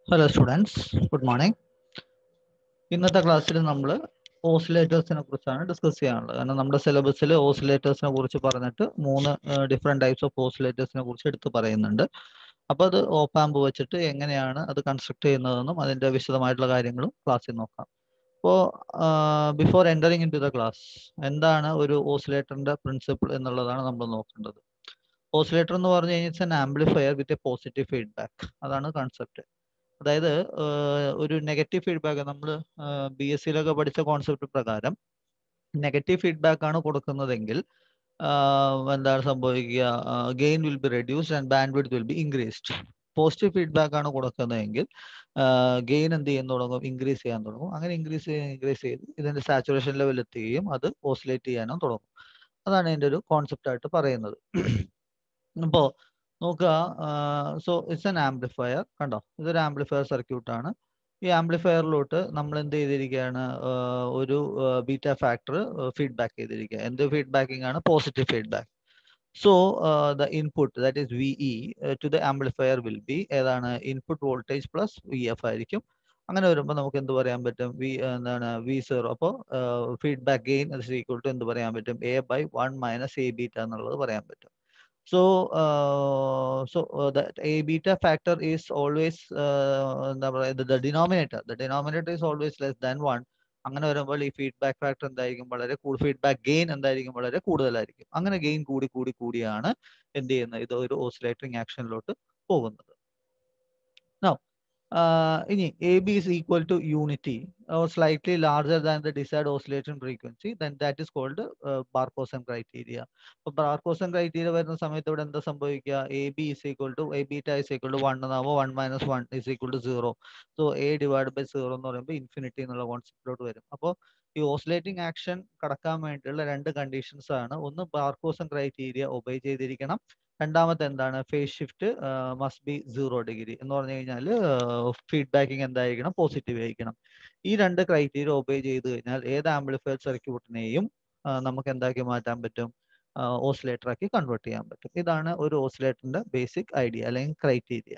Hello students good morning ഇന്നത്തെ ക്ലാസ്സിൽ നമ്മൾ ഓസിലേറ്റേഴ്സിനെ കുറിച്ചാണ് ഡിസ്കസ് ചെയ്യാനുള്ളത് കാരണം നമ്മുടെ സിലബസിൽ ഓസിലേറ്റേഴ്സിനെ കുറിച്ച് പറഞ്ഞിട്ട് മൂന്ന് ഡിഫറെൻറ്റ് ടൈപ്സ് ഓഫ് ഓസിലേറ്റേഴ്സിനെ കുറിച്ച് എടുത്ത് പറയുന്നുണ്ട് അപ്പോൾ അത് ഓപ്പാമ്പ് വെച്ചിട്ട് എങ്ങനെയാണ് അത് കൺസ്ട്രക്ട് ചെയ്യുന്നതെന്നും അതിൻ്റെ വിശദമായിട്ടുള്ള കാര്യങ്ങളും ക്ലാസ്സിൽ നോക്കാം അപ്പോൾ before entering into the class എന്താണ് ഒരു ഓസിലേറ്ററിൻ്റെ പ്രിൻസിപ്പിൾ എന്നുള്ളതാണ് നമ്മൾ നോക്കേണ്ടത് ഓസിലേറ്റർ എന്ന് പറഞ്ഞു കഴിഞ്ഞാൽ it's an amplifier with a positive feedback അതാണ് കൺസെപ്റ്റ് അതായത് ഒരു നെഗറ്റീവ് ഫീഡ്ബാക്ക് നമ്മൾ ബി എസ് സിയിലൊക്കെ പഠിച്ച കോൺസെപ്റ്റ് പ്രകാരം നെഗറ്റീവ് ഫീഡ്ബാക്ക് ആണ് കൊടുക്കുന്നതെങ്കിൽ എന്താണ് സംഭവിക്കുക gain will be reduced and bandwidth will be increased positive feedback ആണ് കൊടുക്കുന്നതെങ്കിൽ ഗെയിൻ എന്ത് ചെയ്യാൻ തുടങ്ങും ഇൻക്രീസ് ചെയ്യാൻ തുടങ്ങും അങ്ങനെ ഇൻക്രീസ് ചെയ്ത് ഇൻക്രീസ് ചെയ്ത് ഇതിന്റെ സാച്ചുറേഷൻ ലെവൽ എത്തുകയും അത് ഓസിലേറ്റ് ചെയ്യാനും തുടങ്ങും അതാണ് ഇതിന്റെ ഒരു കോൺസെപ്റ്റ് ആയിട്ട് പറയുന്നത് അപ്പോൾ നോക്കുക സോ ഇറ്റ്സ് എൻ ആംപ്ലിഫയർ കണ്ടോ ഇതൊരു ആംപ്ലിഫയർ സർക്യൂട്ട് ആണ് ഈ ആംപ്ലിഫയറിലോട്ട് നമ്മൾ എന്ത് ചെയ്തിരിക്കുകയാണ് ഒരു ബീറ്റ ഫാക്ടർ ഫീഡ്ബാക്ക് ചെയ്തിരിക്കുക എന്ത് ഫീഡ്ബാക്കിംഗ് ആണ് positive feedback so the input that is V E to the amplifier will be ഏതാണ് input voltage plus V F ആയിരിക്കും അങ്ങനെ വരുമ്പോൾ നമുക്ക് എന്ത് പറയാൻ പറ്റും വി എന്താണ് വി സീറോ അപ്പോൾ ഫീഡ്ബാക്ക് ഗെയിൻ ഈക്വൽ ടു എന്ത് പറയാൻ പറ്റും A by one minus A beta എന്നുള്ളത് പറയാൻ പറ്റും so uh, so uh, the a beta factor is always uh, the, the denominator the denominator is always less than 1 അങ്ങനെ വരുമ്പോൾ ഈ ഫീഡ്ബാക്ക് ഫാക്ടർ എന്തായിരിക്കും വളരെ കൂടുതൽ ഫീഡ്ബാക്ക് ഗെയിൻ എന്തായിരിക്കും വളരെ കൂടുതലായിരിക്കും അങ്ങനെ ഗെയിൻ കൂടി കൂടി കൂടിയാണ് എന്ത് ചെയ്യുന്നത് ഇത് ഒരു ഓസിലേറ്ററിംഗ് ആക്ഷനിലോട്ട് പോകുന്നത് Now, uh, ഇനി A B is equal to unity or slightly larger than the desired oscillation frequency then that is called uh, Barkhausen criteria. അപ്പോൾ ബാർക്കോസൻ ക്രൈറ്റീരിയ വരുന്ന സമയത്ത് ഇവിടെ എന്താ സംഭവിക്കുക A B is equal to A beta is equal to one എന്നാകുമ്പോൾ one minus one is equal to zero so A divide by zero എന്ന് പറയുമ്പോൾ infinity എന്നുള്ള കോൺസെപ്റ്റിലോട്ട് വരും അപ്പോൾ ഈ ഓസിലേറ്റിംഗ് ആക്ഷൻ കടക്കാൻ വേണ്ടിയുള്ള രണ്ട് കണ്ടീഷൻസ് ആണ് ഒന്ന് ബാർക്കോസൻ ക്രൈറ്റീരിയ ഒബൈ ചെയ്തിരിക്കണം രണ്ടാമത്തെ എന്താണ് phase shift must be zero degree എന്ന് പറഞ്ഞു കഴിഞ്ഞാൽ ഫീഡ്ബാക്കിംഗ് എന്തായിരിക്കണം പോസിറ്റീവ് ആയിരിക്കണം ഈ രണ്ട് ക്രൈറ്റീരിയ ഒബേ ചെയ്ത് കഴിഞ്ഞാൽ ഏത് ആംപ്ലിഫയർ സർക്യൂട്ടിനെയും നമുക്ക് എന്താക്കി മാറ്റാൻ പറ്റും ഓസിലേറ്റർ ആക്കി കൺവേർട്ട് ചെയ്യാൻ പറ്റും ഇതാണ് ഒരു ഓസിലേറ്ററിന്റെ ബേസിക് ഐഡിയ അല്ലെങ്കിൽ criteria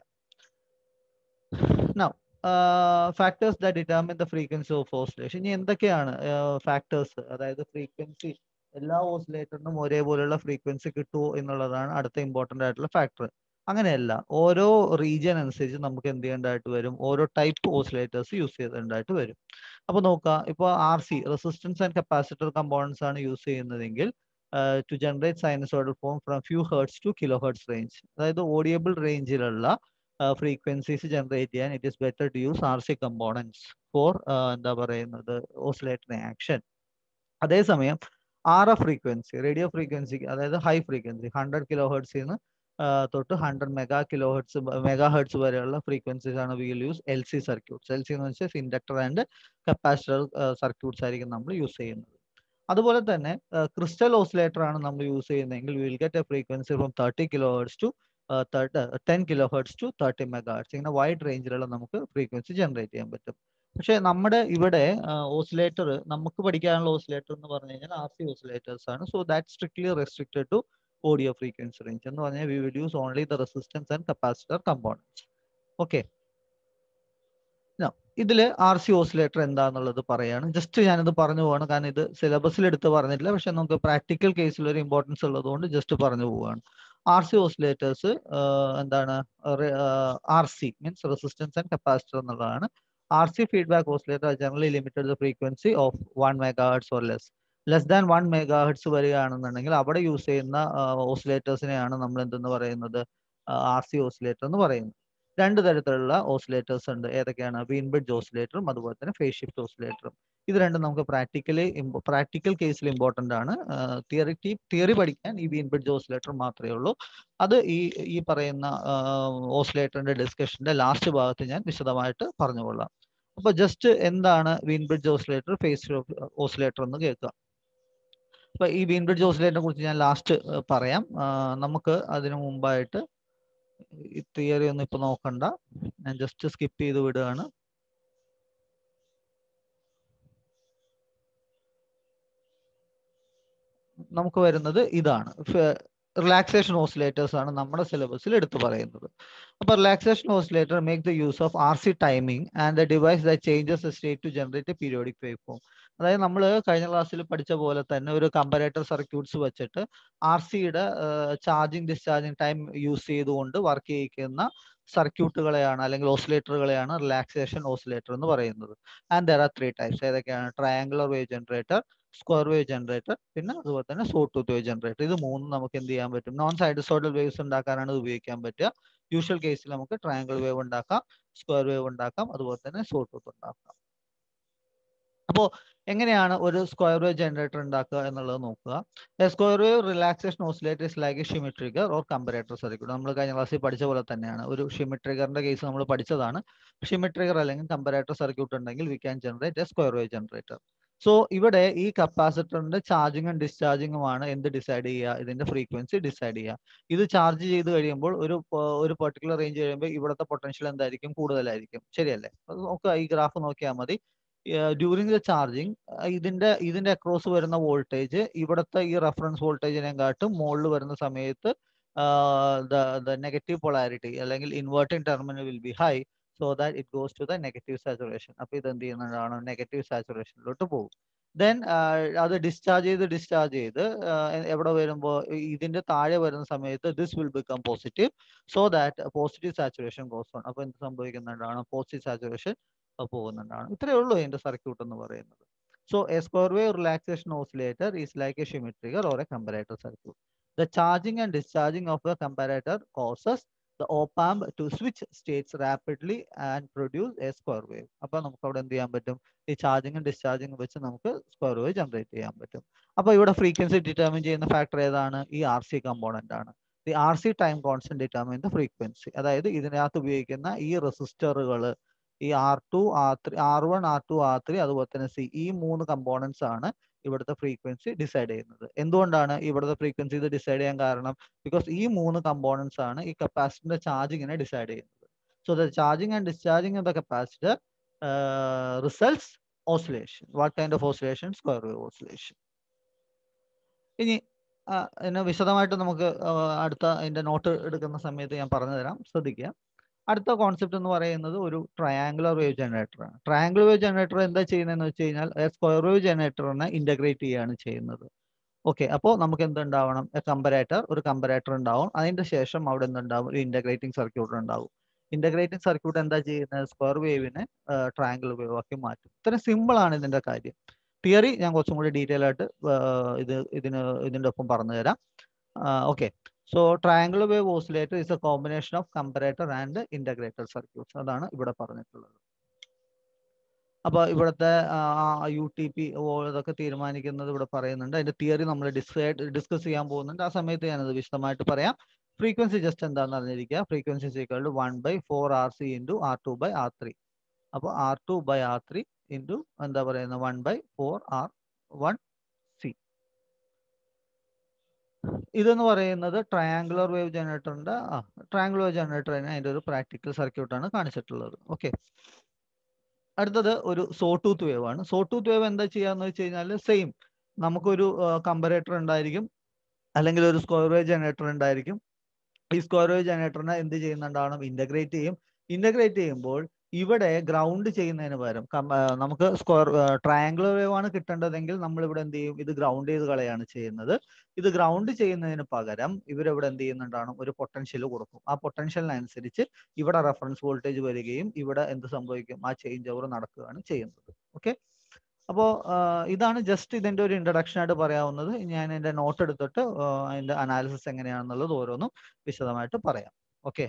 now factors the determine the frequency of oscillation ഇനി എന്തൊക്കെയാണ് ഫാക്ടേഴ്സ് അതായത് ഫ്രീക്വൻസി എല്ലാ ഓസിലേറ്ററിനും ഒരേപോലെയുള്ള ഫ്രീക്വൻസി കിട്ടുമോ എന്നുള്ളതാണ് അടുത്ത ഇമ്പോർട്ടൻ്റ് ആയിട്ടുള്ള ഫാക്ടർ അങ്ങനെയല്ല ഓരോ റീജിയൻ അനുസരിച്ച് നമുക്ക് എന്ത് ചെയ്യേണ്ടതായിട്ട് വരും ഓരോ ടൈപ്പ് ഓസിലേറ്റേഴ്സ് യൂസ് ചെയ്തേണ്ടതായിട്ട് വരും അപ്പോൾ നോക്കുക ഇപ്പോൾ R C resistance and capacitor components ആണ് യൂസ് ചെയ്യുന്നതെങ്കിൽ to generate sinusoidal form from few hertz to kilo hertz range അതായത് ഓഡിയബിൾ റേഞ്ചിലുള്ള ഫ്രീക്വൻസീസ് ജനറേറ്റ് ചെയ്യാൻ it is better to use R C components for എന്താ പറയുന്നത് ഓസിലേറ്ററി ആക്ഷൻ അതേസമയം R F frequency radio frequency അതായത് high frequency hundred kilo ഹേർട്സിന്ന് തൊട്ട് hundred mega kilo hertz mega hertz വരെയുള്ള ഫ്രീക്വൻസീസ് ആണ് will use L C circuits L C എന്ന് വെച്ചാൽ ഇൻഡക്ടർ ആൻഡ് കപ്പാസിറ്റർ സർക്യൂട്ട്സ് ആയിരിക്കും നമ്മൾ യൂസ് ചെയ്യുന്നത് അതുപോലെ തന്നെ ക്രിസ്റ്റൽ ഓസിലേറ്റർ ആണ് നമ്മൾ യൂസ് ചെയ്യുന്നതെങ്കിൽ will get a frequency from thirty kilo hertz to ten kilo hertz to thirty mega hertz ഇങ്ങനെ വൈഡ് റേഞ്ചിലുള്ള നമുക്ക് ഫ്രീക്വൻസി ജനറേറ്റ് ചെയ്യാൻ പറ്റും പക്ഷെ നമ്മുടെ ഇവിടെ ഓസിലേറ്റർ നമുക്ക് പഠിക്കാനുള്ള ഓസിലേറ്റർ എന്ന് പറഞ്ഞു കഴിഞ്ഞാൽ ആർ സി ഓസിലേറ്റേഴ്സ് ആണ് so that strictly restricted to audio frequency range എന്ന് പറഞ്ഞാൽ we will use only the resistance and capacitor components okay ഇതിൽ ആർ സി ഓസിലേറ്റർ എന്താന്നുള്ളത് പറയാണ് ജസ്റ്റ് ഞാനിത് പറഞ്ഞു പോവാണ് കാരണം ഇത് സിലബസിൽ എടുത്ത് പറഞ്ഞിട്ടില്ല പക്ഷെ നമുക്ക് പ്രാക്ടിക്കൽ കേസിൽ ഒരു ഇമ്പോർട്ടൻസ് ഉള്ളതുകൊണ്ട് ജസ്റ്റ് പറഞ്ഞു പോവുകയാണ് ആർ സി ഓസിലേറ്റേഴ്സ് എന്താണ് R C means resistance and capacitor എന്നുള്ളതാണ് R C feedback oscillator generally limited the frequency of one mega hertz or less less than one mega hertz വരികയാണെന്നുണ്ടെങ്കിൽ അവിടെ use ചെയ്യുന്ന ഓസിലേറ്റേഴ്സിനെയാണ് നമ്മൾ എന്തെന്ന് പറയുന്നത് ആർ സി ഓസിലേറ്റർ എന്ന് പറയുന്നത് രണ്ട് തരത്തിലുള്ള ഓസിലേറ്റേഴ്സ് ഉണ്ട് ഏതൊക്കെയാണ് വീൻ ബ്രിഡ്ജ് ഓസിലേറ്ററും അതുപോലെ തന്നെ ഫേസ് ഷിഫ്റ്റ് ഓസിലേറ്ററും ഇത് രണ്ടും നമുക്ക് പ്രാക്ടിക്കലി പ്രാക്ടിക്കൽ കേസിൽ ഇമ്പോർട്ടൻ്റ് ആണ് തിയറി തിയറി പഠിക്കാൻ ഈ വീൻ ബ്രിഡ്ജ് ഓസിലേറ്റർ മാത്രമേ ഉള്ളൂ അത് ഈ ഈ പറയുന്ന ഓസിലേറ്ററിന്റെ ഡിസ്കഷന്റെ ലാസ്റ്റ് ഭാഗത്ത് ഞാൻ വിശദമായിട്ട് പറഞ്ഞുകൊള്ളാം അപ്പൊ ജസ്റ്റ് എന്താണ് Wien bridge oscillator phase oscillator എന്ന് കേൾക്കുക അപ്പൊ ഈ വീൻ ബ്രിഡ്ജ് ഓസിലേറ്ററിനെ കുറിച്ച് ഞാൻ ലാസ്റ്റ് പറയാം നമുക്ക് അതിനു മുമ്പായിട്ട് ഈ തിയറി ഒന്നും ഇപ്പൊ നോക്കണ്ട ഞാൻ ജസ്റ്റ് സ്കിപ്പ് ചെയ്ത് വിടുകയാണ് നമുക്ക് വരുന്നത് ഇതാണ് റിലാക്സേഷൻ ഓസിലേറ്റേഴ്സ് ആണ് നമ്മുടെ സിലബസിൽ എടുത്തു പറയുന്നത് അപ്പൊ relaxation oscillator make the use of R C timing and the device the changes state to generate periodic wave form അതായത് നമ്മൾ കഴിഞ്ഞ ക്ലാസ്സിൽ പഠിച്ച പോലെ തന്നെ ഒരു കമ്പറേറ്റർ സർക്യൂട്ട്സ് വെച്ചിട്ട് ആർ സിയുടെ ചാർജിങ് ഡിസ്ചാർജിങ് ടൈം യൂസ് ചെയ്തുകൊണ്ട് വർക്ക് ചെയ്യിക്കുന്ന സർക്യൂട്ടുകളെയാണ് അല്ലെങ്കിൽ ഓസിലേറ്ററുകളെയാണ് റിലാക്സേഷൻ ഓസിലേറ്റർ എന്ന് പറയുന്നത് and there are three types ഏതൊക്കെയാണ് triangular wave generator square wave generator പിന്നെ അതുപോലെ തന്നെ സോ ടൂത്ത് വേവ് ജനറേറ്റർ ഇത് മൂന്നും നമുക്ക് എന്ത് ചെയ്യാൻ പറ്റും നോൺ സൈഡസോഡൽ വേവ്സ് ഉണ്ടാക്കാനാണ് ഇത് ഉപയോഗിക്കാൻ പറ്റുക യൂഷ്വൽ കേസിൽ നമുക്ക് ട്രയാങ്കിൾ വേവ് ഉണ്ടാക്കാം സ്ക്വയർ വേവ് ഉണ്ടാക്കാം അതുപോലെ തന്നെ സോ ടൂത്ത് ഉണ്ടാക്കാം അപ്പോൾ എങ്ങനെയാണ് ഒരു സ്ക്വയർ വേവ് ജനറേറ്റർ ഉണ്ടാക്കുക എന്നുള്ളത് നോക്കുക square wave relaxation oscillator is like Schmitt trigger or comparator circuit നമ്മൾ കഴിഞ്ഞ ക്ലാസ്സിൽ പഠിച്ച പോലെ തന്നെയാണ് ഒരു ഷിമി ട്രിഗറിന്റെ കേസ് നമ്മൾ പഠിച്ചതാണ് ഷിമി ട്രിഗർ അല്ലെങ്കിൽ കമ്പറേറ്റർ സർക്യൂട്ട് ഉണ്ടെങ്കിൽ we can generate a square wave generator so ഇവിടെ ഈ കപ്പാസിറ്ററിന്റെ ചാർജിങ്ങും ഡിസ്ചാർജിങ്ങുമാണ് എന്ത് ഡിസൈഡ് ചെയ്യുക ഇതിന്റെ ഫ്രീക്വൻസി ഡിസൈഡ് ചെയ്യുക ഇത് ചാർജ് ചെയ്ത് കഴിയുമ്പോൾ ഒരു ഒരു പെർട്ടിക്കുലർ റേഞ്ച് കഴിയുമ്പോൾ ഇവിടുത്തെ പൊട്ടൻഷ്യൽ എന്തായിരിക്കും കൂടുതലായിരിക്കും ശരിയല്ലേ അത് നോക്കുക ഈ ഗ്രാഫ് നോക്കിയാൽ മതി ഡ്യൂറിങ് ദ ചാർജിങ് ഇതിന്റെ ഇതിന്റെ അക്രോസ് വരുന്ന വോൾട്ടേജ് ഇവിടുത്തെ ഈ റെഫറൻസ് വോൾട്ടേജിനെക്കാട്ടും മുകളിൽ വരുന്ന സമയത്ത് ദ നെഗറ്റീവ് പൊളാരിറ്റി അല്ലെങ്കിൽ inverting terminal will be high so that it goes to the negative saturation അപ്പൊ ഇത് എന്ത് ചെയ്യുന്നതാണ് നെഗറ്റീവ് സാച്ചുറേഷനിലോട്ട് പോകും ദെൻ അത് ഡിസ്ചാർജ് ചെയ്ത് ഡിസ്ചാർജ് ചെയ്ത് എവിടെ വരുമ്പോൾ ഇതിന്റെ താഴെ വരുന്ന സമയത്ത് this will become positive so that positive saturation goes on അപ്പൊ എന്ത് സംഭവിക്കുന്നുണ്ടാണ് പോസിറ്റീവ് സാച്ചുറേഷൻ പോകുന്നുണ്ടാണ് ഇത്രയേ ഉള്ളൂ ഇതിന്റെ സർക്യൂട്ട് എന്ന് പറയുന്നത് so a square wave relaxation oscillator is like a Schmitt trigger or a comparator circuit the charging and discharging of a comparator causes the opamp to switch states rapidly and produce a square wave അപ്പൊ നമുക്ക് അവിടെ എന്ത് ചെയ്യാൻ പറ്റും ഈ ചാർജിങ്ങും ഡിസ്ചാർജിങ്ങും വെച്ച് നമുക്ക് square wave generate ചെയ്യാൻ പറ്റും അപ്പൊ ഇവിടെ ഫ്രീക്വൻസി ഡിറ്റർമിൻ ചെയ്യുന്ന ഫാക്ടർ ഏതാണ് ഈ ആർ സി കമ്പോണന്റ് ആണ് the R C time constant determine the frequency അതായത് ഇതിനകത്ത് ഉപയോഗിക്കുന്ന ഈ റെസിസ്റ്ററുകൾ ഈ R two R three R one R two R three അതുപോലെ തന്നെ സി ഈ മൂന്ന് കമ്പോണൻസ് ആണ് ഇവിടുത്തെ ഫ്രീക്വൻസി ഡിസൈഡ് ചെയ്യുന്നത് എന്തുകൊണ്ടാണ് ഇവിടുത്തെ ഫ്രീക്വൻസി ഇത് ഡിസൈഡ് ചെയ്യാൻ കാരണം ബിക്കോസ് ഈ മൂന്ന് കമ്പോണൻസ് ആണ് ഈ കപ്പാസിറ്ററിന്റെ ചാർജിങ്ങിനെ ഡിസൈഡ് ചെയ്യുന്നത് so the charging and discharging of the capacitor results oscillation what kind of oscillation square wave oscillation ഇനി ഇതിന് വിശദമായിട്ട് നമുക്ക് അടുത്ത അതിന്റെ നോട്ട് എടുക്കുന്ന സമയത്ത് ഞാൻ പറഞ്ഞു തരാം ശ്രദ്ധിക്കുക അടുത്ത കോൺസെപ്റ്റ് എന്ന് പറയുന്നത് ഒരു ട്രയാങ്കുലർ വേവ് ജനറേറ്റർ ആണ് ട്രയാങ്കുലർ വേവ് ജനറേറ്റർ എന്താ ചെയ്യുന്നതെന്ന് വെച്ച് കഴിഞ്ഞാൽ സ്ക്വയർ വേവ് ജനറേറ്ററിനെ ഇന്റഗ്രേറ്റ് ചെയ്യുകയാണ് ചെയ്യുന്നത് ഓക്കെ അപ്പോൾ നമുക്ക് എന്തുണ്ടാവണം കമ്പറേറ്റർ ഒരു കമ്പറേറ്റർ ഉണ്ടാവും അതിന്റെ ശേഷം അവിടെ എന്തുണ്ടാവും ഒരു ഇന്റഗ്രേറ്റിംഗ് സർക്യൂട്ട് ഉണ്ടാവും ഇന്റഗ്രേറ്റിംഗ് സർക്യൂട്ട് എന്താ ചെയ്യുന്നത് സ്ക്വയർ വേവിനെ ട്രയാങ്കുലർ വേവ് ആക്കി മാറ്റും ഇത്ര സിമ്പിൾ ആണ് ഇതിന്റെ കാര്യം തിയറി ഞാൻ കുറച്ചും കൂടി ഡീറ്റെയിൽ ആയിട്ട് ഇത് ഇതിന് ഇതിന്റെ ഒപ്പം പറഞ്ഞു തരാം okay so triangular wave oscillator is a combination of comparator and integrator circuits അതാണ് ഇവിടെ പറഞ്ഞിട്ടുള്ളത് അപ്പൊ ഇവിടുത്തെ യു ടി പി ഇതൊക്കെ തീരുമാനിക്കുന്നത് ഇവിടെ പറയുന്നുണ്ട് അതിന്റെ തിയറി നമ്മൾ ഡിസ്കസ് ഡിസ്കസ് ചെയ്യാൻ പോകുന്നുണ്ട് ആ സമയത്ത് ഞാനത് വിശദമായിട്ട് പറയാം ഫ്രീക്വൻസി ജസ്റ്റ് എന്താണെന്ന് അറിഞ്ഞിരിക്കുക frequency equal to one by four R C into R two by R three അപ്പോൾ R two by R three into എന്താ പറയുന്നത് one by four R one C ഇതെന്ന് പറയുന്നത് ട്രയാങ്കുലർ വേവ് ജനറേറ്ററിന്റെ ആ ട്രയാങ്കുലർ വേവ് ജനറേറ്ററിന് അതിന്റെ ഒരു പ്രാക്ടിക്കൽ സർക്യൂട്ടാണ് കാണിച്ചിട്ടുള്ളത് ഓക്കെ അടുത്തത് ഒരു സോ ടൂത്ത് വേവ് ആണ് സോ ടൂത്ത് വേവ് എന്താ ചെയ്യാന്ന് വെച്ച് കഴിഞ്ഞാൽ സെയിം നമുക്കൊരു കമ്പറേറ്റർ ഉണ്ടായിരിക്കും അല്ലെങ്കിൽ ഒരു സ്ക്വയർ വേവ് ജനറേറ്റർ ഉണ്ടായിരിക്കും ഈ സ്ക്വയർ വേവ് ജനറേറ്ററിനെ എന്ത് ചെയ്യുന്നുണ്ടാവണം ഇന്റഗ്രേറ്റ് ചെയ്യും ഇന്റഗ്രേറ്റ് ചെയ്യുമ്പോൾ ഇവിടെ ഗ്രൗണ്ട് ചെയ്യുന്നതിന് പകരം നമുക്ക് സ്ക്വയർ ട്രയാങ്കുലർ വേവ് ആണ് കിട്ടേണ്ടതെങ്കിൽ നമ്മൾ ഇവിടെ എന്ത് ചെയ്യും ഇത് ഗ്രൗണ്ട് ചെയ്ത് കളയാണ് ചെയ്യുന്നത് ഇത് ഗ്രൗണ്ട് ചെയ്യുന്നതിന് പകരം ഇവരിവിടെ എന്ത് ചെയ്യുന്നുണ്ടാണ് ഒരു പൊട്ടൻഷ്യൽ കൊടുക്കും ആ പൊട്ടൻഷ്യലിനനുസരിച്ച് ഇവിടെ റെഫറൻസ് വോൾട്ടേജ് വരികയും ഇവിടെ എന്ത് സംഭവിക്കും ആ ചേഞ്ച് ഓവർ നടക്കുകയാണ് ചെയ്യുന്നത് ഓക്കെ അപ്പോൾ ഇതാണ് ജസ്റ്റ് ഇതിന്റെ ഒരു ഇൻട്രഡക്ഷൻ ആയിട്ട് പറയാവുന്നത് ഞാൻ എൻ്റെ നോട്ട് എടുത്തിട്ട് അതിന്റെ അനാലിസിസ് എങ്ങനെയാണെന്നുള്ളത് ഓരോന്നും വിശദമായിട്ട് പറയാം ഓക്കെ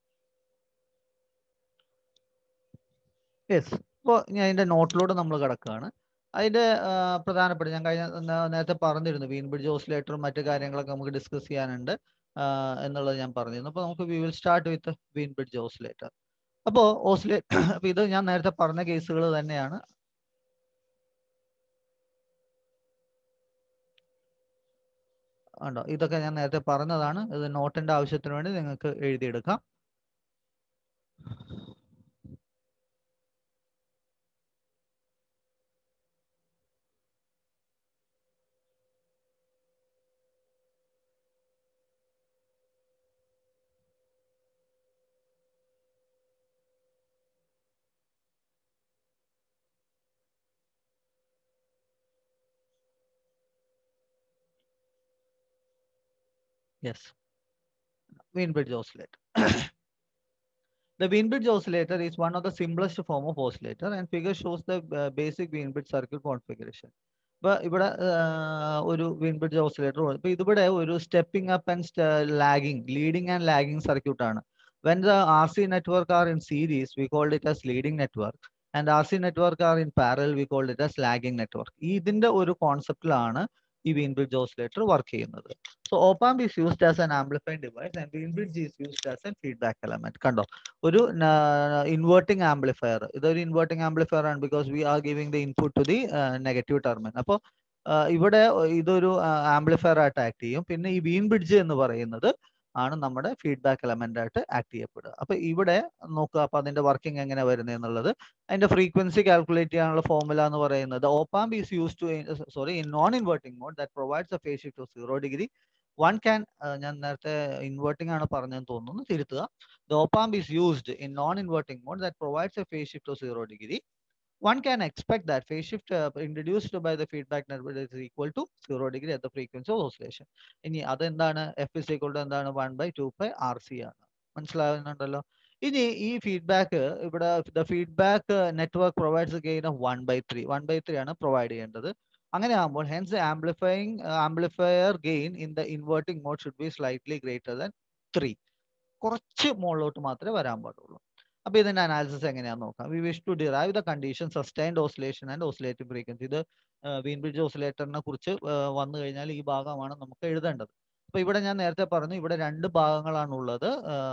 യെസ് ഇപ്പോൾ ഞാൻ അതിന്റെ നോട്ടിലൂടെ നമ്മൾ കിടക്കുകയാണ് അതിന്റെ പ്രധാനപ്പെട്ട ഞാൻ കഴിഞ്ഞ നേരത്തെ പറഞ്ഞിരുന്നു വീൻ ബ്രിഡ്ജ് ഓസിലേറ്ററും മറ്റു കാര്യങ്ങളൊക്കെ നമുക്ക് ഡിസ്കസ് ചെയ്യാനുണ്ട് എന്നുള്ളത് ഞാൻ പറഞ്ഞിരുന്നു അപ്പോൾ നമുക്ക് we will start with Wien bridge oscillator അപ്പോൾ ഓസിലേറ്റർ അപ്പോൾ ഇത് ഞാൻ നേരത്തെ പറഞ്ഞ കേസുകൾ തന്നെയാണ് ഉണ്ടോ ഇതൊക്കെ ഞാൻ നേരത്തെ പറഞ്ഞതാണ് ഇത് നോട്ടിന്റെ ആവശ്യത്തിന് വേണ്ടി നിങ്ങൾക്ക് എഴുതിയെടുക്കാം Yes. Wein bridge oscillator. the Wein bridge oscillator is one of the simplest form of oscillator and figure shows the uh, basic Wein bridge circuit configuration. ഇപ്പൊ ഇവിടെ ഒരു വീൻ ബ്രിഡ്ജ് ഓസിലേറ്റർ ഇപ്പൊ ഇതിവിടെ ഒരു stepping up and lagging leading and lagging circuit ആണ് when the R C network are in series we called it as leading network and R C network are in parallel we called it as lagging network ഇതിന്റെ ഒരു കോൺസെപ്റ്റിലാണ് ഈ Wien bridge oscillator work ചെയ്യുന്നത് so opamp is used as an amplifying device and Wien bridge is used as an feedback element കണ്ടോ ഒരു inverting amplifier ഇതൊരു inverting amplifier ആണ് because we are giving the input to the negative terminal അപ്പോൾ ഇവിടെ ഇതൊരു amplifier ആയിട്ട് act ചെയ്യും പിന്നെ ഈ വീൻ ബ്രിഡ്ജ് എന്ന് പറയുന്നത് ആണ് നമ്മുടെ ഫീഡ്ബാക്ക് എലമെന്റ് ആയിട്ട് ആക്ട് ചെയ്യപ്പെടുക അപ്പൊ ഇവിടെ നോക്കുക അപ്പൊ അതിന്റെ വർക്കിംഗ് എങ്ങനെ വരുന്നത് എന്നുള്ളത് അതിന്റെ ഫ്രീക്വൻസി കാൽക്കുലേറ്റ് ചെയ്യാനുള്ള ഫോർമുല എന്ന് പറയുന്നത് opamp is use to sorry in non inverting mode that provides a phase shift of zero degree one can ഞാൻ നേരത്തെ ഇൻവേർട്ടിംഗ് ആണ് പറഞ്ഞതെന്ന് തോന്നുന്നു തിരുത്തുക the opamp is used in non inverting mode that provides a phase shift of zero degree one can expect that phase shift uh, introduced by the feedback network is equal to zero degree at the frequency of oscillation. ഇനി അതെന്താണ് F is equal to എന്താണ് one by two by R C ആണ് മനസ്സിലാവുന്നുണ്ടല്ലോ ഇനി ഈ feedback ഇവിടെ the feedback network provides gain of one by three one by three ആണ് provide ചെയ്യേണ്ടത് അങ്ങനെ ആകുമ്പോൾ hence amplifying amplifier gain in the inverting mode should be slightly greater than three കുറച്ച് മുകളിലോട്ട് മാത്രമേ വരാൻ പാടുള്ളൂ അപ്പൊ ഇതിന്റെ അനാലിസിസ് എങ്ങനെയാന്ന് നോക്കാം we wish to derive the condition sustained oscillation and oscillative frequency ഇത് വീൻ ബ്രിഡ്ജ് ഓസിലേറ്ററിനെ കുറിച്ച് വന്നു കഴിഞ്ഞാൽ ഈ ഭാഗമാണ് നമുക്ക് എഴുതേണ്ടത് അപ്പൊ ഇവിടെ ഞാൻ നേരത്തെ പറഞ്ഞു ഇവിടെ രണ്ട് ഭാഗങ്ങളാണ് ഉള്ളത്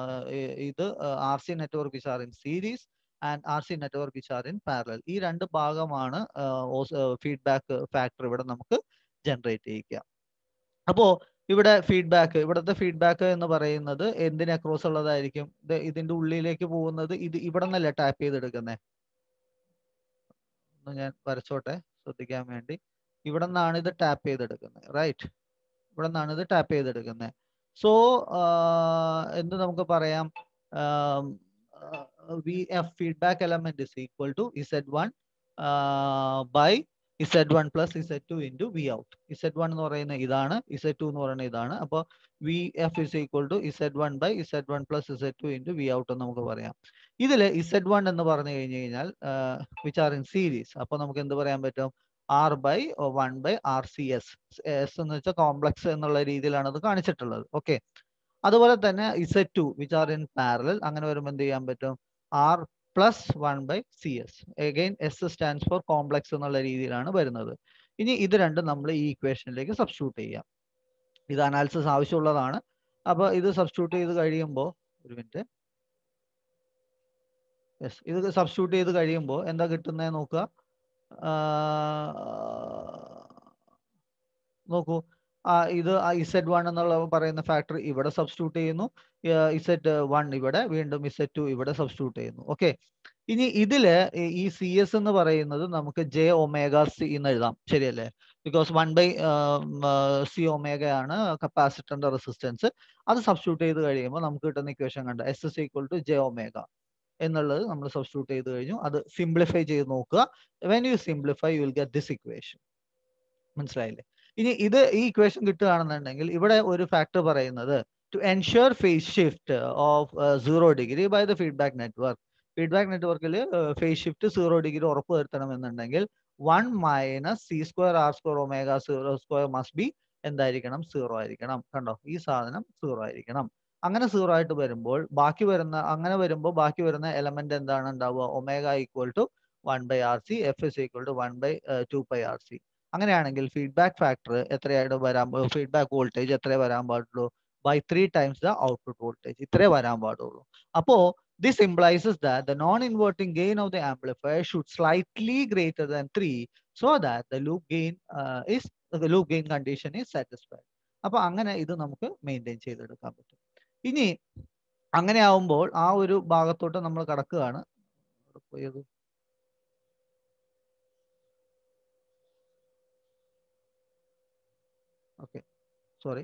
ഇത് R C network which are in series and R C network which are in parallel ഈ രണ്ട് ഭാഗമാണ് ഫീഡ്ബാക്ക് ഫാക്ടർ ഇവിടെ നമുക്ക് ജനറേറ്റ് ചെയ്യിക്കുക അപ്പോ ഇവിടെ ഫീഡ്ബാക്ക് ഇവിടുത്തെ ഫീഡ്ബാക്ക് എന്ന് പറയുന്നത് എന്തിന് അക്രോസ് ഉള്ളതായിരിക്കും ഇതിന്റെ ഉള്ളിലേക്ക് പോകുന്നത് ഇത് ഇവിടെ നിന്നല്ലേ ടാപ്പ് ചെയ്തെടുക്കുന്നത് ഒന്ന് ഞാൻ വരച്ചോട്ടെ ശ്രദ്ധിക്കാൻ വേണ്ടി ഇവിടെ നിന്നാണ് ഇത് ടാപ്പ് ചെയ്തെടുക്കുന്നത് റൈറ്റ് ഇവിടെ നിന്നാണ് ഇത് ടാപ്പ് ചെയ്തെടുക്കുന്നത് സോ എന്ത് നമുക്ക് പറയാം V F feedback element is equal to Z one by Z one plus Z two into V out Z one എന്ന് പറയുന്ന ഇതാണ് ഇസെഡ് ടു എന്ന് പറയുന്ന ഇതാണ് അപ്പോൾ V F is equal to Z one by Z one plus Z two into V out എന്ന് നമുക്ക് പറയാം ഇതിൽ ഇസെഡ് വൺ എന്ന് പറഞ്ഞു കഴിഞ്ഞു കഴിഞ്ഞാൽ വിച്ച് ആർ ഇൻ സീരീസ് അപ്പോൾ നമുക്ക് എന്ത് പറയാൻ പറ്റും R by one by R C S S എന്ന് വെച്ചാൽ കോംപ്ലക്സ് എന്നുള്ള രീതിയിലാണ് അത് കാണിച്ചിട്ടുള്ളത് ഓക്കെ അതുപോലെ തന്നെ Z two which are in parallel അങ്ങനെ വരുമ്പോൾ എന്ത് ചെയ്യാൻ പറ്റും R plus one by C S again S stands for complex എന്നുള്ള രീതിയിലാണ് വരുന്നത് ഇനി ഇത് രണ്ടും നമ്മൾ ഈ ഇക്വേഷനിലേക്ക് സബ്സ്റ്റിറ്റ്യൂട്ട് ചെയ്യാം ഇത് അനാലിസിസ് ആവശ്യമുള്ളതാണ് അപ്പൊ ഇത് സബ്സ്റ്റിറ്റ്യൂട്ട് ചെയ്ത് കഴിയുമ്പോൾ ഒരു മിനിറ്റ് യെസ് ഇത് സബ്സ്റ്റിറ്റ്യൂട്ട് ചെയ്ത് കഴിയുമ്പോൾ എന്താ കിട്ടുന്നത് നോക്കുക നോക്കൂ ഇത് ഇസെഡ് വൺ എന്നുള്ള പറയുന്ന ഫാക്ടർ ഇവിടെ സബ്സ്റ്റിറ്റ്യൂട്ട് ചെയ്യുന്നു ഇസെഡ് വൺ ഇവിടെ വീണ്ടും ഇസെഡ് ടു ഇവിടെ സബ്സ്റ്റിറ്റ്യൂട്ട് ചെയ്യുന്നു ഓക്കെ ഇനി ഇതില് ഈ സി എസ് എന്ന് പറയുന്നത് നമുക്ക് ജെ ഒമേഗ സി എന്ന് എഴുതാം ശരിയല്ലേ because one by C omega ആണ് കപ്പാസിറ്ററിന്റെ റെസിസ്റ്റൻസ് അത് സബ്സ്റ്റിറ്റ്യൂട്ട് ചെയ്ത് കഴിയുമ്പോൾ നമുക്ക് കിട്ടുന്ന ഇക്വേഷൻ കണ്ട S S equal to J omega എന്നുള്ളത് നമ്മൾ സബ്സ്റ്റിറ്റ്യൂട്ട് ചെയ്ത് കഴിഞ്ഞു അത് സിംപ്ലിഫൈ ചെയ്ത് നോക്കുക when you simplify you will get this equation മനസ്സിലായില്ലേ ഇനി ഇത് ഈ ഇക്വേഷൻ കിട്ടുകയാണെന്നുണ്ടെങ്കിൽ ഇവിടെ ഒരു ഫാക്ടർ പറയുന്നത് to ensure phase shift of zero degree by the feedback network feedback നെറ്റ്വർക്കിൽ ഫേസ് ഷിഫ്റ്റ് സീറോ ഡിഗ്രി ഉറപ്പ് വരുത്തണം എന്നുണ്ടെങ്കിൽ one minus C square R square omega zero square must be എന്തായിരിക്കണം സീറോ ആയിരിക്കണം കണ്ടോ ഈ സാധനം സീറോ ആയിരിക്കണം അങ്ങനെ സീറോ ആയിട്ട് വരുമ്പോൾ ബാക്കി വരുന്ന അങ്ങനെ വരുമ്പോൾ ബാക്കി വരുന്ന എലമെന്റ് എന്താണ് ഉണ്ടാവുക omega equal to one by R C F S equal to one by two by R C അങ്ങനെയാണെങ്കിൽ ഫീഡ്ബാക്ക് ഫാക്ടർ എത്രയായിട്ട് വരാൻ ഫീഡ്ബാക്ക് വോൾട്ടേജ് എത്ര വരാൻ പാടുള്ളൂ by three times the output voltage ഇത്രേ വരാൻ പാടുള്ളൂ അപ്പോ this implies that the non-inverting gain of the amplifier should slightly greater than 3 so that the loop gain uh, is the loop gain condition is satisfied അപ്പൊ അങ്ങനെ ഇത് നമുക്ക് maintain ചെയ്തെടുക്കാൻ പറ്റും ഇനി അങ്ങനെ ആവുമ്പോൾ ആ ഒരു ഭാഗത്തോട്ട് നമ്മൾ കടക്കുകയാണ് പോയത് ഓക്കെ സോറി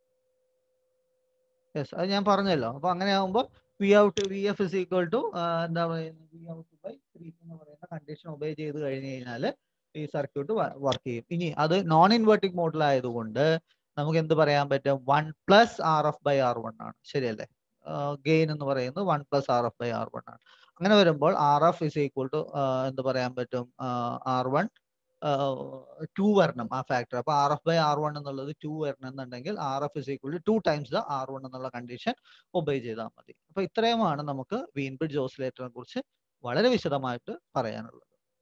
യെസ് അത് ഞാൻ പറഞ്ഞല്ലോ അപ്പൊ അങ്ങനെ ആകുമ്പോൾ V out V F is equal to എന്താ പറയുന്നത് വി ഔട്ട് ബൈ ത്രീ എന്ന് പറയുന്ന കണ്ടീഷൻ ഒബേ ചെയ്ത് കഴിഞ്ഞ് കഴിഞ്ഞാൽ ഈ സർക്യൂട്ട് വർക്ക് ചെയ്യും ഇനി അത് നോൺ ഇൻവേർട്ടിംഗ് മോഡിലായതുകൊണ്ട് നമുക്ക് എന്ത് പറയാൻ പറ്റും one plus R F by R one ആണ് ശരിയല്ലേ ഗെയിൻ എന്ന് പറയുന്നത് one plus R F by R one ആണ് അങ്ങനെ വരുമ്പോൾ R F is equal to എന്ത് പറയാൻ പറ്റും ആർ വൺ ടു വരണം ആ ഫാക്ടർ അപ്പൊ R F by R one എന്നുള്ളത് ടു വരണം എന്നുണ്ടെങ്കിൽ R F is equal to two times the R one എന്നുള്ള കണ്ടീഷൻ ഒബൈ ചെയ്താൽ മതി അപ്പൊ ഇത്രയുമാണ് നമുക്ക് വീൻ ബ്രിഡ്ജ് ഓസിലേറ്ററിനെ കുറിച്ച് വളരെ വിശദമായിട്ട് പറയാനുള്ളത്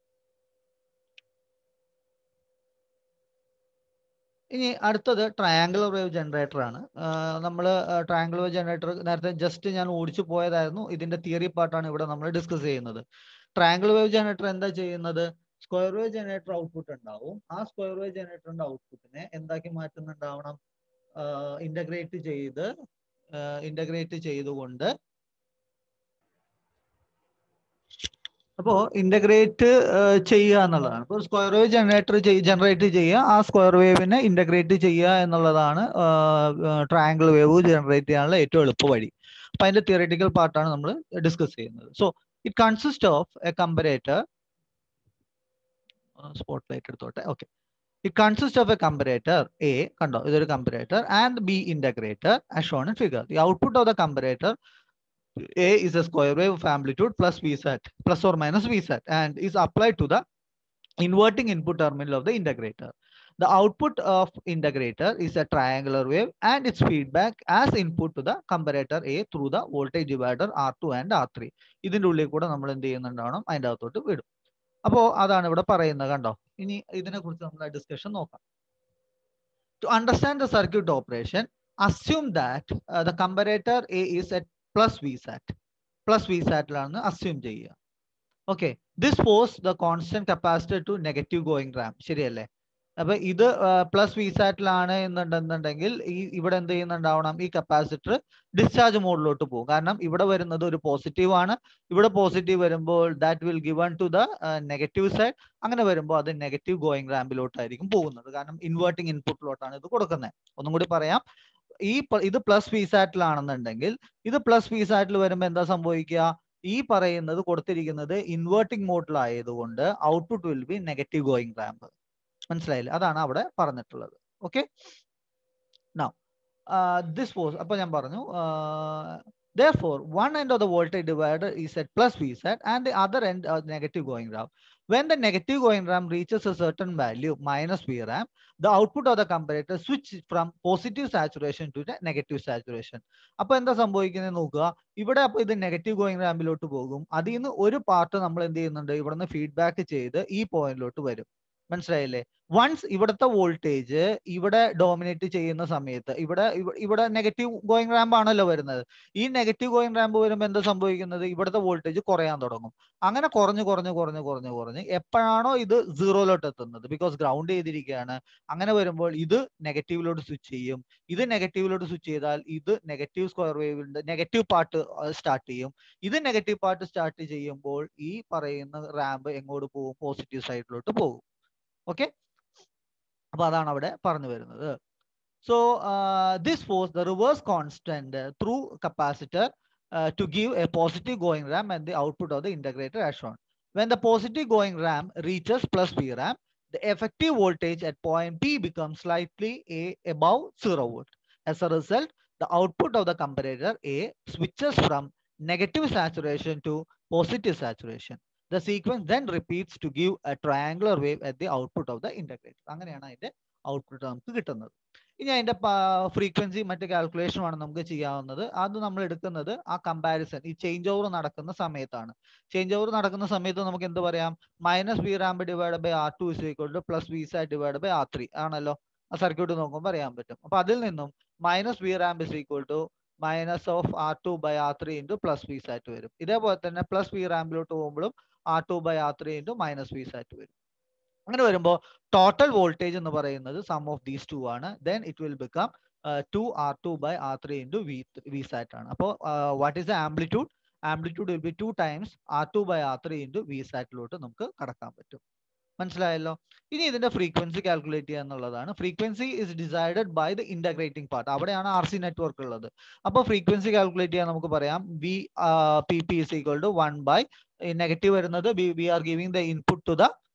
ഇനി അടുത്തത് ട്രയാങ്കുലർ വേവ് ജനറേറ്റർ ആണ് നമ്മൾ ട്രയാങ്കുലർ വേവ് ജനറേറ്റർ നേരത്തെ ജസ്റ്റ് ഞാൻ ഓടിച്ചു പോയതായിരുന്നു ഇതിന്റെ തിയറി പാർട്ടാണ് ഇവിടെ നമ്മൾ ഡിസ്കസ് ചെയ്യുന്നത് ട്രയാങ്കുലർ വേവ് ജനറേറ്റർ എന്താ ചെയ്യുന്നത് സ്ക്വയർ വേവ് ജനറേറ്റർ ഔട്ട്പുട്ട് ഉണ്ടാവും ആ സ്ക്വയർ വേവ് ജനറേറ്ററിന്റെ ഔട്ട്പുട്ടിനെ എന്താക്കി മാറ്റുന്നുണ്ടാവണം ഇന്റഗ്രേറ്റ് ചെയ്ത് ഇന്റഗ്രേറ്റ് ചെയ്തുകൊണ്ട് അപ്പോൾ ഇന്റഗ്രേറ്റ് ചെയ്യുക എന്നുള്ളതാണ് ഇപ്പോൾ സ്ക്വയർ വേവ് ജനറേറ്റർ ജനറേറ്റ് ചെയ്യുക ആ സ്ക്വയർ വേവിനെ ഇന്റഗ്രേറ്റ് ചെയ്യുക എന്നുള്ളതാണ് ട്രയാങ്കിൾ വേവ് ജനറേറ്റ് ചെയ്യാനുള്ള ഏറ്റവും എളുപ്പ വഴി അപ്പൊ അതിന്റെ തിയററ്റിക്കൽ പാർട്ടാണ് നമ്മൾ ഡിസ്കസ് ചെയ്യുന്നത് so it consist of a comparator spotlight എടുത്തോട്ടെ okay it consist of a comparator A കണ്ടോ ഇതൊരു comparator and B integrator as shown in figure the output of the comparator A is a square wave of amplitude plus Vsat plus or minus Vsat and is applied to the inverting input terminal of the integrator. The output of integrator is a triangular wave and its feedback as input to the comparator A through the voltage divider R2 and R3. ഇതിന്റെ ഉള്ളിൽ കൂടെ നമ്മൾ എന്ത് ചെയ്യുന്നുണ്ടാവണം അതിന്റെ അകത്തോട്ട് വിടും അപ്പോ അതാണ് ഇവിടെ പറയുന്നത് കണ്ടോ ഇനി ഇതിനെ കുറിച്ച് നമ്മൾ ഡിസ്കഷൻ നോക്കാം to understand the circuit operation assume that uh, the comparator A is at plus VSAT. Plus VSAT ലാണ് assume ചെയ്യുക okay this pose the constant capacitor to negative going ramp ശരിയല്ലേ അപ്പൊ ഇത് പ്ലസ് വിസാറ്റിലാണ് എന്നുണ്ടെന്നുണ്ടെങ്കിൽ ഈ ഇവിടെ എന്ത് ചെയ്യുന്നുണ്ടാവണം ഈ കപ്പാസിറ്റർ ഡിസ്ചാർജ് മോഡിലോട്ട് പോകും കാരണം ഇവിടെ വരുന്നത് ഒരു പോസിറ്റീവ് ആണ് ഇവിടെ പോസിറ്റീവ് വരുമ്പോൾ that will given to the negative side അങ്ങനെ വരുമ്പോൾ അത് നെഗറ്റീവ് ഗോയിങ് റാമ്പിലോട്ടായിരിക്കും പോകുന്നത് കാരണം ഇൻവേർട്ടിംഗ് ഇൻപുട്ടിലോട്ടാണ് ഇത് കൊടുക്കുന്നത് ഒന്നും കൂടി പറയാം ഈ ഇത് പ്ലസ് വിസാറ്റിലാണെന്നുണ്ടെങ്കിൽ ഇത് പ്ലസ് വിസാറ്റിൽ വരുമ്പോൾ എന്താ സംഭവിക്കുക ഈ പറയുന്നത് കൊടുത്തിരിക്കുന്നത് ഇൻവേർട്ടിംഗ് മോഡിലായതുകൊണ്ട് output will be negative going ramp മനസ്സിലായില്ലേ അതാണ് അവിടെ പറഞ്ഞിട്ടുള്ളത് ഓക്കെ ദിസ് പോസ് അപ്പൊ ഞാൻ പറഞ്ഞു Therefore, one end of the voltage divider is at plus VSAT and the other end uh, negative going RAM. When the negative going RAM reaches a certain value minus VRAM, the output of the comparator switch from positive saturation to the negative saturation. അപ്പൊ എന്താ സംഭവിക്കുന്നത് നോക്കുക ഇവിടെ അപ്പൊ ഇത് negative going റാമ്പിലോട്ട് പോകും അതിൽ നിന്ന് ഒരു പാർട്ട് നമ്മൾ എന്ത് ചെയ്യുന്നുണ്ട് ഇവിടെ നിന്ന് ഫീഡ്ബാക്ക് ചെയ്ത് ഈ പോയിന്റിലോട്ട് വരും മനസ്സിലായില്ലേ വൺസ് ഇവിടുത്തെ വോൾട്ടേജ് ഇവിടെ ഡോമിനേറ്റ് ചെയ്യുന്ന സമയത്ത് ഇവിടെ ഇവിടെ നെഗറ്റീവ് ഗോയിങ് റാമ്പ് ആണല്ലോ വരുന്നത് ഈ നെഗറ്റീവ് ഗോയിങ് റാമ്പ് വരുമ്പോൾ എന്താ സംഭവിക്കുന്നത് ഇവിടുത്തെ വോൾട്ടേജ് കുറയാൻ തുടങ്ങും അങ്ങനെ കുറഞ്ഞു കുറഞ്ഞു കുറഞ്ഞു കുറഞ്ഞു കുറഞ്ഞ് എപ്പോഴാണോ ഇത് സീറോയിലോട്ട് എത്തുന്നത് ബിക്കോസ് ഗ്രൗണ്ട് ചെയ്തിരിക്കുകയാണ് അങ്ങനെ വരുമ്പോൾ ഇത് നെഗറ്റീവിലോട്ട് സ്വിച്ച് ചെയ്യും ഇത് നെഗറ്റീവിലോട്ട് സ്വിച്ച് ചെയ്താൽ ഇത് നെഗറ്റീവ് സ്ക്വയർ വേവിന്റെ നെഗറ്റീവ് പാർട്ട് സ്റ്റാർട്ട് ചെയ്യും ഇത് നെഗറ്റീവ് പാർട്ട് സ്റ്റാർട്ട് ചെയ്യുമ്പോൾ ഈ പറയുന്ന റാമ്പ് എങ്ങോട്ട് പോകും പോസിറ്റീവ് സൈഡിലോട്ട് പോകും ഓക്കെ അപ്പൊ അതാണ് അവിടെ പറഞ്ഞു വരുന്നത് so this force the reverse constant through capacitor to give a positive going ramp and the output of the integrator as shown when the positive going ramp reaches plus P ramp the effective voltage at point P becomes slightly a above zero volt. As a result, the output of the comparator A switches from negative saturation to positive saturation. The sequence then repeats to give a triangular wave at the output of the integrator. അങ്ങനെയാണ് അതിന്റെ output നമുക്ക് കിട്ടുന്നത് ഇനി അതിന്റെ frequency മറ്റു കാൽക്കുലേഷനുമാണ് നമുക്ക് ചെയ്യാവുന്നത് അത് നമ്മൾ എടുക്കുന്നത് ആ കമ്പാരിസൺ ഈ ചേഞ്ച് ഓവർ നടക്കുന്ന സമയത്താണ് ചേഞ്ച് ഓവർ നടക്കുന്ന സമയത്ത് നമുക്ക് എന്ത് പറയാം minus V ramp divide by R two is equal to plus V sat divide by R three ആണല്ലോ ആ സർക്യൂട്ട് നോക്കുമ്പോൾ അറിയാൻ പറ്റും അപ്പൊ അതിൽ നിന്നും minus V ramp is equal to minus of R two by R three into plus V sat വരും ഇതേപോലെ തന്നെ പ്ലസ് വി റാമ്പിലോട്ട് പോകുമ്പോഴും R two by R three into minus V sat വരും അങ്ങനെ വരുമ്പോൾ ടോട്ടൽ വോൾട്ടേജ് എന്ന് പറയുന്നത് സം ഓഫ് ദീസ് ടു ആണ് then it will become two R two by R three into V V sat ആണ് അപ്പോൾ what is the amplitude amplitude will be two times R two by R three into V സാറ്റിലോട്ട് നമുക്ക് കടക്കാൻ പറ്റും മനസ്സിലായല്ലോ ഇനി ഇതിന്റെ ഫ്രീക്വൻസി കാൽക്കുലേറ്റ് ചെയ്യുക എന്നുള്ളതാണ് frequency is decided by the integrating part അവിടെയാണ് ആർ സി നെറ്റ്വർക്ക് ഉള്ളത് അപ്പോൾ ഫ്രീക്വൻസി കാൽക്കുലേറ്റ് ചെയ്യാൻ നമുക്ക് പറയാം V P P is equal to one by negative വരുന്നത് we are giving the input to the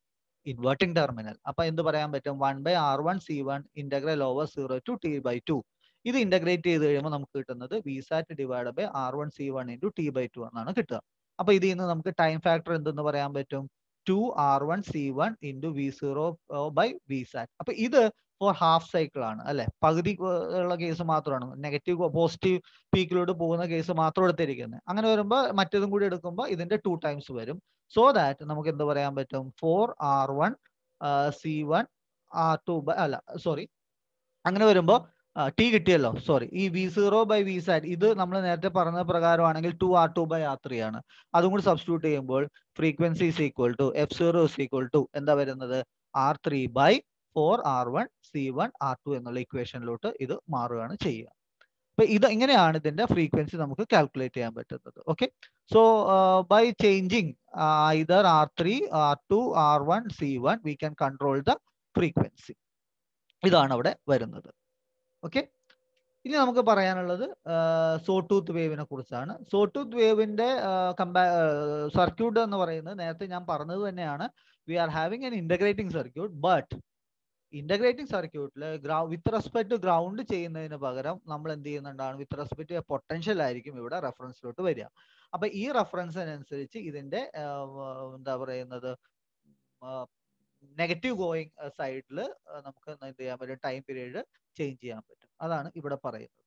inverting terminal അപ്പൊ എന്ത് പറയാൻ പറ്റും one by R one C one integral over zero to T by two ഇത് integrate ചെയ്ത് കഴിയുമ്പോൾ നമുക്ക് കിട്ടുന്നത് V sat divide by R one C one into T by two എന്നാണ് കിട്ടുക അപ്പൊ ഇതിൽ നിന്ന് നമുക്ക് ടൈം ഫാക്ടർ എന്തെന്ന് പറയാൻ പറ്റും two R one C one into V zero by V sat അപ്പൊ ഇത് ഫോർ ഹാഫ് സൈക്കിൾ ആണ് അല്ലെ പകുതി ഉള്ള കേസ് മാത്രമാണ് നെഗറ്റീവ് പോസിറ്റീവ് പീക്കിലോട്ട് പോകുന്ന കേസ് മാത്രം എടുത്തിരിക്കുന്നത് അങ്ങനെ വരുമ്പോൾ മറ്റേതും കൂടി എടുക്കുമ്പോൾ ഇതിന്റെ ടു ടൈംസ് വരും സോ ദാറ്റ് നമുക്ക് എന്ത് പറയാൻ പറ്റും four R one C one R two by അല്ല സോറി അങ്ങനെ വരുമ്പോൾ ടി കിട്ടിയല്ലോ സോറി ഈ V zero by V sat ഇത് നമ്മൾ നേരത്തെ പറഞ്ഞ പ്രകാരമാണെങ്കിൽ two R two by R three ആണ് അതും കൂടി സബ്സ്റ്റിറ്റ്യൂട്ട് ചെയ്യുമ്പോൾ frequency is equal to F zero is equal to എന്താ വരുന്നത് R three by four R one C one R to എന്നുള്ള ഇക്വേഷനിലോട്ട് ഇത് മാറുകയാണ് ചെയ്യുക അപ്പൊ ഇത് ഇങ്ങനെയാണ് ഇതിന്റെ ഫ്രീക്വൻസി നമുക്ക് കാൽക്കുലേറ്റ് ചെയ്യാൻ പറ്റുന്നത് okay so by changing either R three R two R one C one we can control the frequency ഇതാണ് അവിടെ വരുന്നത് ഓക്കെ ഇനി നമുക്ക് പറയാനുള്ളത് സോ ടൂത്ത് വേവിനെ കുറിച്ചാണ് സോ ടൂത്ത് വേവിന്റെ കമ്പാ സർക്യൂട്ട് എന്ന് പറയുന്നത് നേരത്തെ ഞാൻ പറഞ്ഞത് തന്നെയാണ് we are having an integrating circuit but integrating സർക്യൂട്ടിൽ ground with respect to ground ചെയ്യുന്നതിന് പകരം നമ്മൾ എന്ത് ചെയ്യുന്നുണ്ടാണ് വിത്ത് റെസ്പെക്ട് ടു പൊട്ടൻഷ്യൽ ആയിരിക്കും ഇവിടെ റെഫറൻസിലോട്ട് വരിക അപ്പൊ ഈ റെഫറൻസിനനുസരിച്ച് ഇതിന്റെ എന്താ പറയുന്നത് നെഗറ്റീവ് ഗോയിങ് സൈഡിൽ നമുക്ക് എന്ത് ചെയ്യാൻ പറ്റും ടൈം പീരീഡ് ചേഞ്ച് ചെയ്യാൻ പറ്റും അതാണ് ഇവിടെ പറയുന്നത്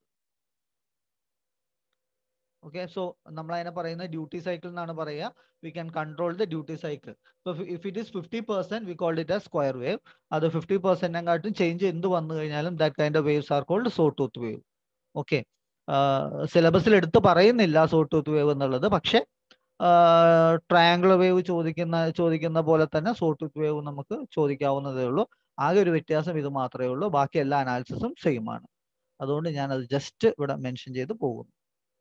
ഓക്കെ സോ നമ്മൾ അതിനെ പറയുന്നത് ഡ്യൂട്ടി സൈക്കിൾ എന്നാണ് പറയുക we can control the duty cycle so if it is fifty percent we called it a square wave അത് ഫിഫ്റ്റി പെർസെന്റിനെക്കാട്ടും ചേഞ്ച് എന്ത് വന്നു കഴിഞ്ഞാലും that kind of waves are called saw tooth wave okay സിലബസിൽ എടുത്ത് പറയുന്നില്ല സോ ടൂത്ത് വേവ് എന്നുള്ളത് പക്ഷെ ട്രയാങ്കുലർ വേവ് ചോദിക്കുന്ന ചോദിക്കുന്ന പോലെ തന്നെ സോ ടൂത്ത് വേവ് നമുക്ക് ചോദിക്കാവുന്നതേ ഉള്ളൂ ആകെ ഒരു വ്യത്യാസം ഇത് മാത്രമേ ഉള്ളൂ ബാക്കി എല്ലാ അനാലിസിസും സെയിം ആണ് അതുകൊണ്ട് ഞാൻ അത് ജസ്റ്റ് ഇവിടെ മെൻഷൻ ചെയ്ത് പോകുന്നു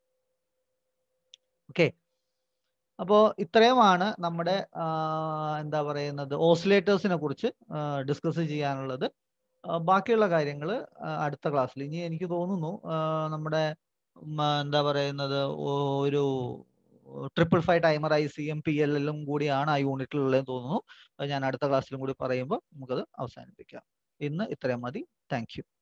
ഓക്കെ അപ്പോൾ ഇത്രയുമാണ് നമ്മുടെ എന്താ പറയുന്നത് ഓസിലേറ്റേഴ്സിനെ കുറിച്ച് ഡിസ്കസ് ചെയ്യാനുള്ളത് ബാക്കിയുള്ള കാര്യങ്ങൾ അടുത്ത ക്ലാസ്സിൽ ഇനി എനിക്ക് തോന്നുന്നു നമ്മുടെ എന്താ പറയുന്നത് ഒരു triple five timer I C M P L എല്ലും കൂടിയാണ് ആ യൂണിറ്റിലുള്ളതെന്ന് തോന്നുന്നു ഞാൻ അടുത്ത ക്ലാസ്സിലും കൂടി പറയുമ്പോൾ നമുക്കത് അവസാനിപ്പിക്കാം ഇന്ന് ഇത്രയും മതി താങ്ക്